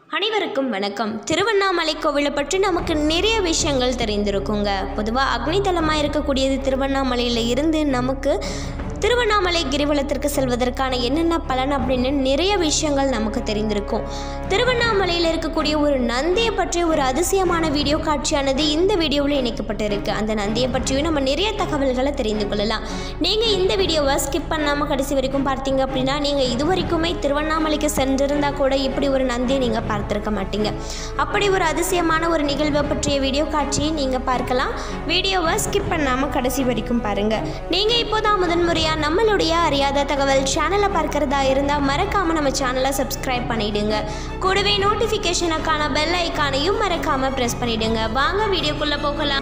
அனைவருக்கும் வணக்கம் திருவண்ணாமலை கோவிலை பற்றி நமக்கு நிறைய விஷயங்கள் தெரிந்திருக்குங்க பொதுவாக அக்னிதலமாக இருக்கக்கூடியது திருவண்ணாமலையில் இருந்து நமக்கு திருவண்ணாமலை கிரிவலத்திற்கு செல்வதற்கான என்னென்ன பலன் அப்படின்னு நிறைய விஷயங்கள் நமக்கு தெரிந்திருக்கும் திருவண்ணாமலையில் இருக்கக்கூடிய ஒரு நந்தியை பற்றிய ஒரு அதிசயமான வீடியோ காட்சியானது இந்த வீடியோவில் இணைக்கப்பட்டிருக்கு அந்த நந்தியை பற்றியும் நம்ம நிறைய தகவல்களை தெரிந்து கொள்ளலாம் நீங்கள் இந்த வீடியோவை ஸ்கிப் பண்ணாமல் கடைசி வரைக்கும் பார்த்தீங்க அப்படின்னா நீங்கள் இது வரைக்குமே திருவண்ணாமலைக்கு சென்றிருந்தா கூட இப்படி ஒரு நந்தியை நீங்கள் பார்த்துருக்க மாட்டீங்க அப்படி ஒரு அதிசயமான ஒரு நிகழ்வை பற்றிய வீடியோ காட்சியை நீங்கள் பார்க்கலாம் வீடியோவை ஸ்கிப் பண்ணாமல் கடைசி வரைக்கும் பாருங்கள் நீங்கள் இப்போதான் முதன்முறையாக நம்மளுடைய அறியாத தகவல் சேனலை பார்க்கறதா இருந்தால் மறக்காமல் நம்ம சேனலை சப்ஸ்கிரைப் பண்ணிடுங்க கூடவே நோட்டிஃபிகேஷனுக்கான பெல் ஐக்கானையும் மறக்காமல் ப்ரெஸ் பண்ணிடுங்க வாங்க வீடியோக்குள்ளே போகலாம்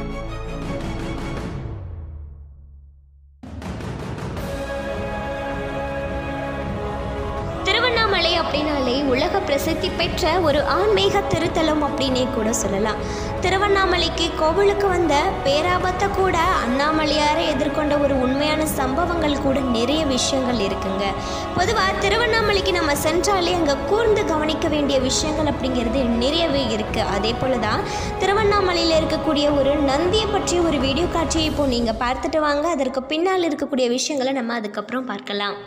திருவண்ணாமலை அப்படின்னாலே உலக பிரசித்தி பெற்ற ஒரு ஆன்மீக திருத்தலம் அப்படின்னே கூட சொல்லலாம் திருவண்ணாமலைக்கு கோவிலுக்கு வந்த பேராபத்தை கூட அண்ணாமலையாரை எதிர்கொண்ட ஒரு உண்மையான சம்பவங்கள் கூட நிறைய விஷயங்கள் இருக்குங்க பொதுவாக திருவண்ணாமலைக்கு நம்ம சென்றாலே அங்கே கூர்ந்து கவனிக்க வேண்டிய விஷயங்கள் அப்படிங்கிறது நிறையவே இருக்குது அதே போல தான் திருவண்ணாமலையில் இருக்கக்கூடிய ஒரு நந்தியை பற்றிய ஒரு வீடியோ காட்சியை இப்போ நீங்கள் பார்த்துட்டு வாங்க அதற்கு பின்னால் இருக்கக்கூடிய விஷயங்களை நம்ம அதுக்கப்புறம் பார்க்கலாம்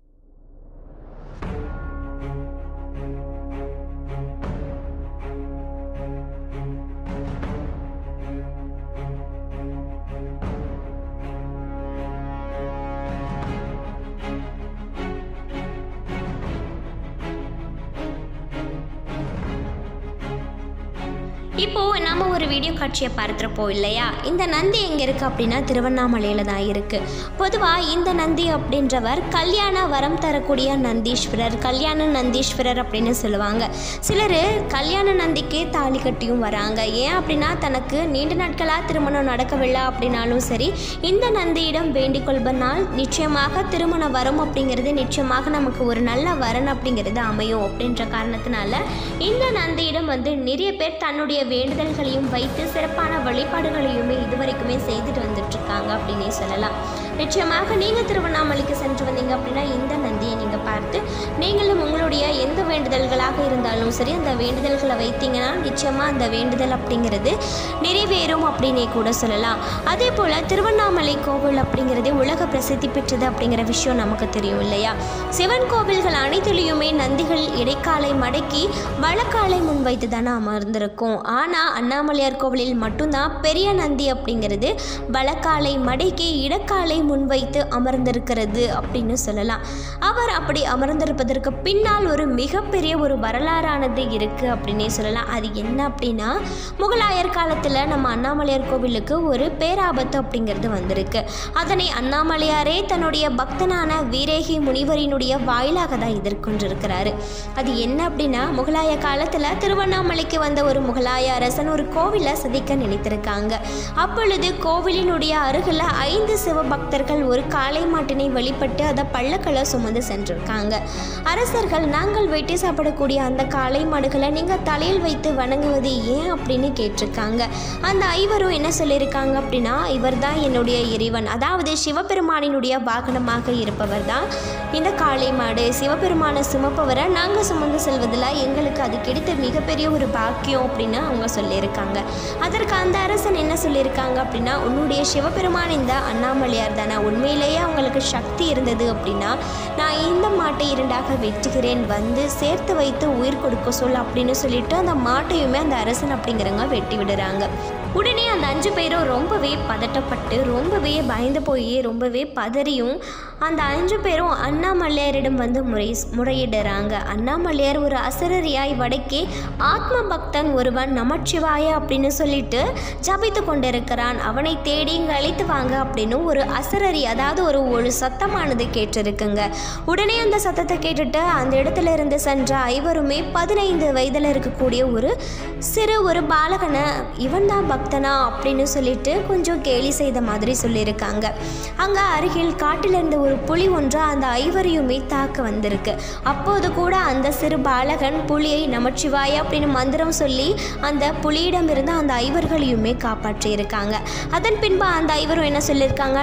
இப்போ நாம ஒரு வீடியோ காட்சியை பார்த்துருப்போம் இல்லையா இந்த நந்தி எங்கே இருக்குது அப்படின்னா திருவண்ணாமலையில் தான் இருக்குது பொதுவாக இந்த நந்தி அப்படின்றவர் கல்யாண வரம் தரக்கூடிய நந்தீஸ்வரர் கல்யாண நந்தீஸ்வரர் அப்படின்னு சொல்லுவாங்க சிலர் கல்யாண நந்திக்கே தாலி கட்டியும் வராங்க ஏன் அப்படின்னா தனக்கு நீண்ட நாட்களாக திருமணம் நடக்கவில்லை அப்படின்னாலும் சரி இந்த நந்தியிடம் வேண்டிக் கொள்வதனால் நிச்சயமாக திருமண வரம் அப்படிங்கிறது நிச்சயமாக நமக்கு ஒரு நல்ல வரன் அப்படிங்கிறது அமையும் அப்படின்ற காரணத்தினால இந்த நந்தியிடம் வந்து நிறைய பேர் தன்னுடைய வேண்டுதல்களையும் வைத்து சிறப்பான வழிபாடுகளையுமே இதுவரைக்குமே செய்துட்டு வந்துட்டு இருக்காங்க அப்படின்னே சொல்லலாம் நிச்சயமாக நீங்கள் திருவண்ணாமலைக்கு சென்று வந்தீங்க அப்படின்னா இந்த நந்தியை நீங்கள் பார்த்து நீங்களும் உங்களுடைய எந்த வேண்டுதல்களாக இருந்தாலும் சரி அந்த வேண்டுதல்களை வைத்தீங்கன்னா நிச்சயமாக அந்த வேண்டுதல் அப்படிங்கிறது நிறைவேறும் அப்படின்னே கூட சொல்லலாம் அதே போல் திருவண்ணாமலை கோவில் அப்படிங்கிறது உலக பிரசித்தி பெற்றது அப்படிங்கிற விஷயம் நமக்கு தெரியும் இல்லையா சிவன் கோவில்கள் அனைத்துலேயுமே நந்திகள் இடைக்காலை மடக்கி வழக்காலை முன்வைத்து தானே அமர்ந்திருக்கும் ஆனால் அண்ணாமலையார் கோவிலில் மட்டும்தான் பெரிய நந்தி அப்படிங்கிறது வழக்காலை மடக்கி இடக்காலை முன்வைத்து அமர்ந்திருக்கிறது அப்படின்னு சொல்லலாம் அவர் அப்படி அமர்ந்திருப்பதற்கு பின்னால் ஒரு மிகப்பெரிய ஒரு வரலாறானது இருக்குது அப்படின்னே சொல்லலாம் அது என்ன அப்படின்னா முகலாயர் காலத்தில் நம்ம அண்ணாமலையார் கோவிலுக்கு ஒரு பேராபத்து அப்படிங்கிறது வந்திருக்கு அதனை அண்ணாமலையாரே தன்னுடைய பக்தனான வீரேகி முனிவரினுடைய வாயிலாக தான் எதிர்கொண்டிருக்கிறாரு அது என்ன அப்படின்னா முகலாய காலத்தில் திருவண்ணாமலைக்கு வந்த ஒரு முகலாய அரசன் ஒரு கோவிலை சதிக்க நினைத்திருக்காங்க அப்பொழுது கோவிலினுடைய அருகில் ஐந்து சிவபக்தர்கள் ஒரு காளை மாட்டினை வழிபட்டு அதை பள்ளக்களை சுமந்து சென்றிருக்காங்க அரசர்கள் நாங்கள் வெட்டி சாப்பிடக்கூடிய அந்த காளை மாடுகளை நீங்கள் தலையில் வைத்து வணங்குவது ஏன் அப்படின்னு கேட்டிருக்காங்க அந்த ஐவரும் என்ன சொல்லியிருக்காங்க அப்படின்னா இவர் தான் என்னுடைய இறைவன் அதாவது சிவபெருமானினுடைய வாகனமாக இருப்பவர் தான் இந்த காளை மாடு சிவபெருமானை சுமப்பவரை நாங்கள் சுமந்து செல்வதில் எங்களுக்கு அது கிடைத்த மிகப்பெரிய ஒரு பாக்கியம் அப்படின்னு அவங்க சொல்லியிருக்காங்க அதற்கு அந்த அரசன் என்ன சொல்லியிருக்காங்க அப்படின்னா உன்னுடைய சிவபெருமான் இந்த அண்ணாமலையார் தானே உண்மையிலேயே அவங்களுக்கு சக்தி இருந்தது அப்படின்னா நான் இந்த மாட்டை இரண்டாக வெட்டுகிறேன் வந்து சேர்த்து வைத்து உயிர் கொடுக்க சொல் அப்படின்னு சொல்லிட்டு அந்த மாட்டையுமே அந்த அரசன் அப்படிங்கிறவங்க வெட்டி விடுறாங்க உடனே அந்த அஞ்சு பேரும் ரொம்பவே பதட்டப்பட்டு ரொம்பவே பயந்து போய் ரொம்பவே பதறியும் அந்த அஞ்சு பேரும் அண்ணாமலையாரிடம் வந்து முறை முறையிடுறாங்க அண்ணாமலையார் ஒரு அசரரியாய் வடக்கே ஆத்ம பக்தன் ஒருவன் நமச்சிவாய அப்படின்னு சொல்லிட்டு ஜபித்து கொண்டிருக்கிறான் அவனை தேடி இங்கே அழைத்து வாங்க அப்படின்னு ஒரு அசரரி அதாவது ஒரு ஒரு சத்தமானது கேட்டிருக்குங்க உடனே அந்த சத்தத்தை கேட்டுட்டு அந்த இடத்துல இருந்து சென்ற ஐவருமே பதினைந்து வயதில் இருக்கக்கூடிய ஒரு சிறு ஒரு பாலகனை இவன் தான் பக்தனா அப்படின்னு சொல்லிட்டு கொஞ்சம் கேலி செய்த மாதிரி சொல்லியிருக்காங்க அங்கே அருகில் காட்டில் இருந்த ஒரு புலி ஒன்று அந்த ஐவரையுமே தாக்க வந்திருக்கு அப்போது கூட அந்த சிறு பாலகன் புலியை நமச்சிவாய அப்படின்னு மந்திரம் சொல்லி அந்த புலியிடமிருந்து அந்த ஐவர்களையுமே காப்பாற்றியிருக்காங்க அதன் பின்பு அந்த ஐவரும் என்ன சொல்லியிருக்காங்க நடந்ததை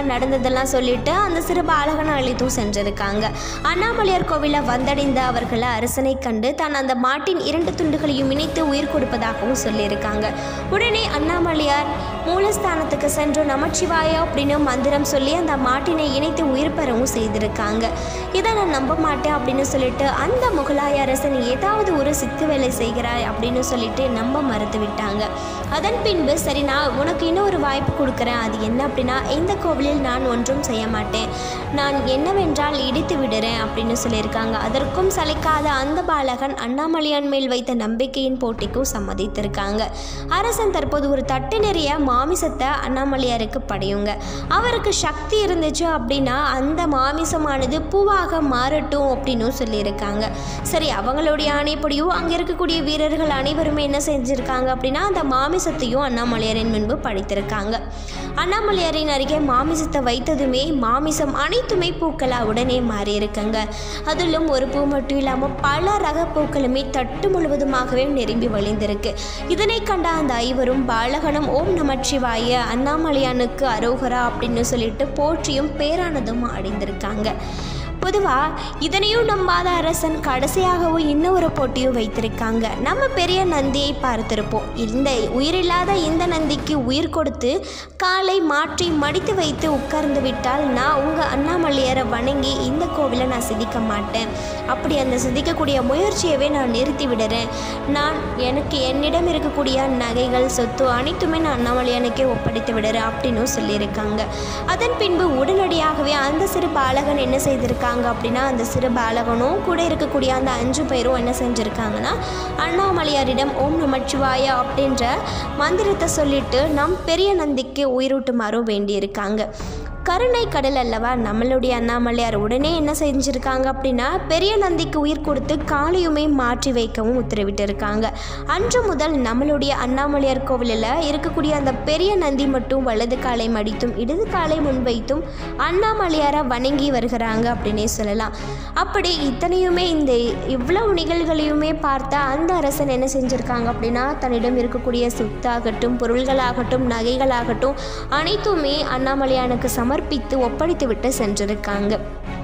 இருக்கிறதெல்லாம் சொல்லிட்டு அந்த சிறு பாலகனை அழைத்தும் சென்றிருக்காங்க அண்ணாமலையார் கோவிலை வந்தடைந்த அவர்களை அரசனை கண்டு தான் அந்த மாட்டின் இரண்டு துண்டுகளையும் இணைத்து உயிர் கொடுப்பதாகவும் சொல்லியிருக்காங்க உடனே அண்ணாமலையார் மூலஸ்தானத்துக்கு சென்று நமச்சிவாய அப்படின்னு மந்திரம் சொல்லி அந்த மாட்டினை இணைத்து உயிர் பெறவும் செய்திருக்காங்க இதை நான் நம்ப மாட்டேன் அப்படின்னு சொல்லிட்டு அந்த முகலாய அரசன் ஏதாவது ஒரு சித்து வேலை செய்கிறாய் அப்படின்னு சொல்லிட்டு நம்ப மறுத்து விட்டாங்க அதன் பின்பு சரி நான் உனக்கு இன்னும் ஒரு வாய்ப்பு கொடுக்குறேன் அது என்ன அப்படின்னா இந்த கோவிலில் நான் ஒன்றும் செய்ய மாட்டேன் நான் என்னவென்றால் இடித்து விடுறேன் அப்படின்னு சொல்லியிருக்காங்க அதற்கும் சளைக்காத அந்த பாலகன் அண்ணாமலையான் மேல் வைத்த நம்பிக்கையின் போட்டிக்கும் சம்மதித்திருக்காங்க அரசன் தற்போது ஒரு தட்டு நிறைய மாமிசத்தை அண்ணாமலையாருக்கு படையுங்க அவருக்கு சக்தி இருந்துச்சு அப்படின்னா அந்த மாமிசமானது பூவாக மாறட்டும் அப்படின்னும் சொல்லியிருக்காங்க சரி அவங்களுடைய ஆணைப்படியும் அங்கே இருக்கக்கூடிய வீரர்கள் அனைவருமே என்ன செஞ்சுருக்காங்க அப்படின்னா அந்த மாமிசத்தையும் அண்ணாமலையாரின் முன்பு படைத்திருக்காங்க அண்ணாமலையாரின் அருகே மாமிசத்தை வைத்ததுமே மாமிசம் அனைத்துமே பூக்களா உடனே மாறி இருக்குங்க அதிலும் ஒரு பூ மட்டும் இல்லாமல் பல ரக பூக்களுமே தட்டு முழுவதுமாகவே நிரம்பி வழிந்திருக்கு இதனை கண்ட அந்த ஐவரும் பாலகனும் ஓம் நமச்சிவாய அண்ணாமலையானுக்கு அரோகரா அப்படின்னு சொல்லிட்டு போற்றியும் பேரானதும் அடைந்திருக்காங்க பொதுவாக இதனையும் நம்பாத அரசன் கடைசியாகவும் இன்னொரு போட்டியும் வைத்திருக்காங்க நம்ம பெரிய நந்தியை பார்த்திருப்போம் இந்த உயிரில்லாத இந்த நந்திக்கு உயிர் கொடுத்து காலை மாற்றி மடித்து வைத்து உட்கார்ந்து விட்டால் நான் உங்கள் அண்ணாமலையரை வணங்கி இந்த கோவிலை நான் சிதிக்க மாட்டேன் அப்படி அந்த சிதிக்கக்கூடிய முயற்சியவே நான் நிறுத்தி விடுறேன் நான் எனக்கு என்னிடம் இருக்கக்கூடிய நகைகள் சொத்து அனைத்துமே நான் அண்ணாமலையானுக்கே ஒப்படைத்து விடுறேன் அப்படின்னு சொல்லியிருக்காங்க அதன் பின்பு உடனடியாகவே அந்த சிறு பாலகன் என்ன செய்திருக்காங்க அப்படின்னா அந்த சிறு பாலகனும் கூட இருக்கக்கூடிய அந்த அஞ்சு பேரும் என்ன செஞ்சுருக்காங்கன்னா அண்ணாமலையாரிடம் ஓம் நமச்சிவாய அப்படின்ற மந்திரத்தை சொல்லிட்டு நம் பெரிய நந்திக்கு உயிரூட்டுமாறும் வேண்டியிருக்காங்க கருணை கடல் அல்லவா நம்மளுடைய அண்ணாமலையார் உடனே என்ன செஞ்சுருக்காங்க அப்படின்னா பெரிய நந்திக்கு உயிர் கொடுத்து காலையுமே மாற்றி வைக்கவும் உத்தரவிட்டிருக்காங்க அன்று முதல் நம்மளுடைய அண்ணாமலையார் கோவிலில் இருக்கக்கூடிய அந்த பெரிய நந்தி மட்டும் வலது காலை மடித்தும் இடது காலை முன்வைத்தும் அண்ணாமலையாரை வணங்கி வருகிறாங்க அப்படின்னே சொல்லலாம் அப்படி இத்தனையுமே இந்த இவ்வளவு நிகழ்வுகளையுமே பார்த்தா அந்த அரசன் என்ன செஞ்சுருக்காங்க அப்படின்னா தன்னிடம் இருக்கக்கூடிய சொத்தாகட்டும் பொருள்களாகட்டும் நகைகளாகட்டும் அனைத்துமே அண்ணாமலையானுக்கு சமர்ப்பித்து ஒப்படைத்து விட்டு சென்றிருக்காங்க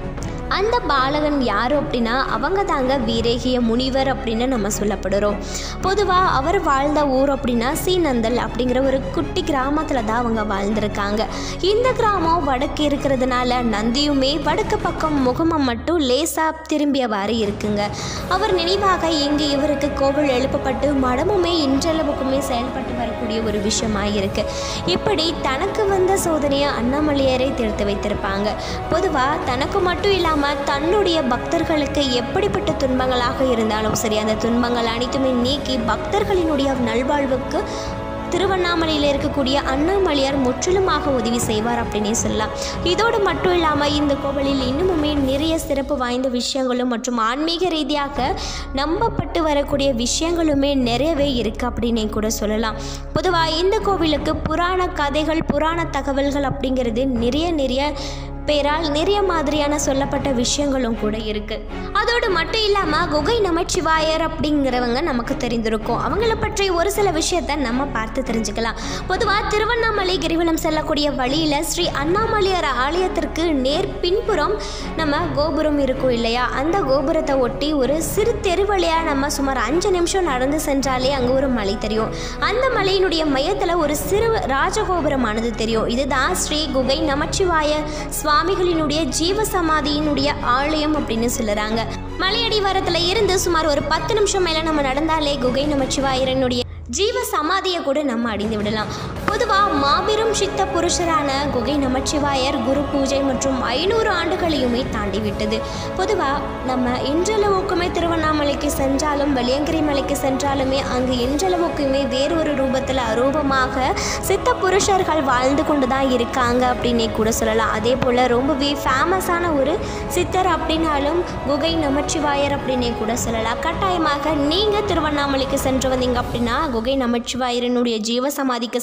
அந்த பாலகன் யார் அப்படின்னா அவங்க தாங்க வீரேகிய முனிவர் அப்படின்னு நம்ம சொல்லப்படுறோம் பொதுவாக அவர் வாழ்ந்த ஊர் அப்படின்னா சீனந்தல் அப்படிங்கிற ஒரு குட்டி கிராமத்தில் தான் அவங்க வாழ்ந்திருக்காங்க இந்த கிராமம் வடக்கு இருக்கிறதுனால நந்தியுமே வடக்கு பக்கம் முகமம் மட்டும் லேசாக திரும்பியவாறு இருக்குங்க அவர் நினைவாக இங்கு இவருக்கு கோவில் எழுப்பப்பட்டு மடமுமே இன்றளவுக்குமே செயல்பட்டு வரக்கூடிய ஒரு விஷயமாக இருக்கு இப்படி தனக்கு வந்த சோதனையை அண்ணாமலையாரை தீர்த்து வைத்திருப்பாங்க பொதுவாக தனக்கு மட்டும் இல்லாமல் தன்னுடைய பக்தர்களுக்கு எப்படிப்பட்ட துன்பங்களாக இருந்தாலும் சரி அந்த துன்பங்கள் அனைத்துமே நீக்கி பக்தர்களினுடைய நல்வாழ்வுக்கு திருவண்ணாமலையில் இருக்கக்கூடிய அண்ணாமலையார் முற்றிலுமாக உதவி செய்வார் அப்படின்னே சொல்லலாம் இதோடு மட்டும் இல்லாமல் இந்த கோவிலில் இன்னுமுமே நிறைய சிறப்பு வாய்ந்த விஷயங்களும் மற்றும் ஆன்மீக ரீதியாக நம்பப்பட்டு வரக்கூடிய விஷயங்களுமே நிறையவே இருக்குது அப்படின்னே கூட சொல்லலாம் பொதுவாக இந்த கோவிலுக்கு புராண கதைகள் புராண தகவல்கள் அப்படிங்கிறது நிறைய நிறைய பேரால் நிறைய மாதிரியான சொல்லப்பட்ட விஷயங்களும் கூட இருக்கு அதோடு மட்டும் இல்லாமல் குகை நமச்சிவாயர் அப்படிங்கிறவங்க நமக்கு தெரிந்திருக்கும் அவங்கள பற்றி ஒரு சில விஷயத்த நம்ம பார்த்து தெரிஞ்சுக்கலாம் பொதுவாக திருவண்ணாமலை கிரிவலம் செல்லக்கூடிய வழியில் ஸ்ரீ அண்ணாமலையார் ஆலயத்திற்கு நேர் பின்புறம் நம்ம கோபுரம் இருக்கும் இல்லையா அந்த கோபுரத்தை ஒட்டி ஒரு சிறு தெரு வழியாக நம்ம சுமார் அஞ்சு நிமிஷம் நடந்து சென்றாலே அங்கே ஒரு மலை தெரியும் அந்த மலையினுடைய மையத்தில் ஒரு சிறு ராஜகோபுரமானது தெரியும் இதுதான் ஸ்ரீ குகை நமச்சிவாய சுவாமிகளினுடைய ஜீவ சமாதியினுடைய ஆலயம் அப்படின்னு சொல்லுறாங்க மலையடிவாரத்தில் இருந்து சுமார் ஒரு பத்து நிமிஷம் மேலே நம்ம நடந்தாலே குகை நமச்சிவாயரனுடைய ஜீவ சமாதியை கூட நம்ம அடைந்து விடலாம் பொதுவாக மாபெரும் சித்த புருஷரான குகை நமச்சிவாயர் குரு பூஜை மற்றும் ஐநூறு ஆண்டுகளையுமே தாண்டி விட்டது பொதுவாக நம்ம இன்றளவுக்குமே திருவண்ணாமலைக்கு சென்றாலும் வெள்ளியங்கிரி மலைக்கு சென்றாலுமே அங்கு இன்றளவுக்குமே வேறொரு ரூபத்தில் அரூபமாக சித்த புருஷர்கள் வாழ்ந்து கொண்டு தான் இருக்காங்க அப்படின்னே கூட சொல்லலாம் அதே போல் ரொம்பவே ஃபேமஸான ஒரு சித்தர் அப்படின்னாலும் குகை நமச்சிவாயர் அப்படின்னே கூட சொல்லலாம் கட்டாயமாக நீங்கள் திருவண்ணாமலைக்கு சென்று வந்தீங்க அப்படின்னா குகை நமச்சிவாயரனுடைய ஜீவ சமாதிக்கு சென்று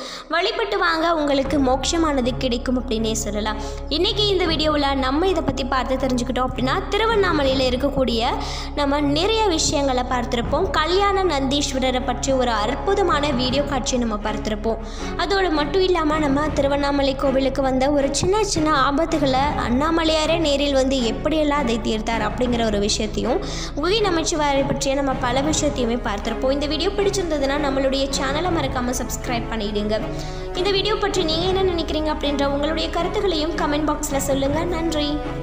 வழிபட்டு வாங்க உங்களுக்கு மோட்சமானது கிடைக்கும் அப்படின்னே சொல்லலாம் இன்றைக்கி இந்த வீடியோவில் நம்ம இதை பற்றி பார்த்து தெரிஞ்சுக்கிட்டோம் அப்படின்னா திருவண்ணாமலையில் இருக்கக்கூடிய நம்ம நிறைய விஷயங்களை பார்த்துருப்போம் கல்யாண நந்தீஸ்வரரை பற்றி ஒரு அற்புதமான வீடியோ காட்சி நம்ம பார்த்துருப்போம் அதோடு மட்டும் இல்லாமல் நம்ம திருவண்ணாமலை கோவிலுக்கு வந்த ஒரு சின்ன சின்ன ஆபத்துகளை அண்ணாமலையாரே நேரில் வந்து எப்படியெல்லாம் அதை தீர்த்தார் அப்படிங்கிற ஒரு விஷயத்தையும் உகி நமச்சிவாரை பற்றிய நம்ம பல விஷயத்தையுமே பார்த்துருப்போம் இந்த வீடியோ பிடிச்சிருந்ததுன்னா நம்மளுடைய சேனலை மறக்காமல் சப்ஸ்கிரைப் பண்ணிடுங்க இந்த வீடியோ பற்றி நீங்கள் என்ன நினைக்கிறீங்க அப்படின்ற உங்களுடைய கருத்துக்களையும் கமெண்ட் பாக்ஸில் சொல்லுங்கள் நன்றி